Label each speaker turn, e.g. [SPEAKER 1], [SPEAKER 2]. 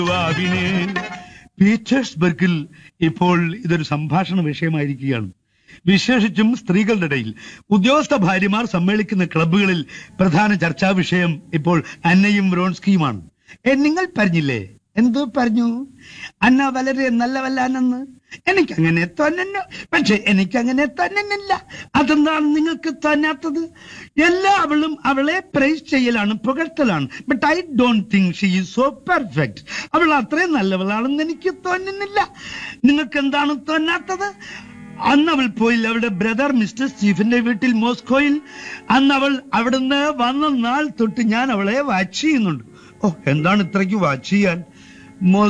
[SPEAKER 1] യുവാവിനെ പീറ്റേഴ്സ്ബർഗിൽ ഇപ്പോൾ ഇതൊരു സംഭാഷണ വിഷയമായിരിക്കുകയാണ് വിശേഷിച്ചും സ്ത്രീകളുടെ ഇടയിൽ ഉദ്യോഗസ്ഥ ഭാര്യമാർ സമ്മേളിക്കുന്ന ക്ലബ്ബുകളിൽ പ്രധാന ചർച്ചാ വിഷയം ഇപ്പോൾ അന്നയും വ്രോൺസ്കിയുമാണ് ഏ, നിങ്ങൾ പറഞ്ഞില്ലേ എന്തോ പറഞ്ഞു അന്ന വളരെ നല്ലവല്ലാനെന്ന് എനിക്കങ്ങനെ തോന്നുന്നു പക്ഷെ എനിക്കങ്ങനെ തോന്നുന്നില്ല അതെന്താണ് നിങ്ങൾക്ക് തോന്നാത്തത് എല്ലാവളും അവളെ പ്രൈസ് ചെയ്യലാണ് പുകഴ്ത്തലാണ് but I don't think she is so perfect അവൾ അത്രയും നല്ലവളാണെന്ന് എനിക്ക് തോന്നുന്നില്ല നിങ്ങൾക്ക് എന്താണ് തോന്നാത്തത് അന്ന് അവൾ പോയില്ല അവളുടെ ബ്രദർ മിസ്റ്റർ സ്റ്റീഫന്റെ വീട്ടിൽ മോസ്കോയിൽ അന്ന് അവൾ അവിടുന്ന് വന്ന നാൾ തൊട്ട് ഞാൻ അവളെ വാച്ച് ചെയ്യുന്നുണ്ട് ഓ എന്താണ് ഇത്രയ്ക്ക് വാച്ച് ചെയ്യാൻ മോ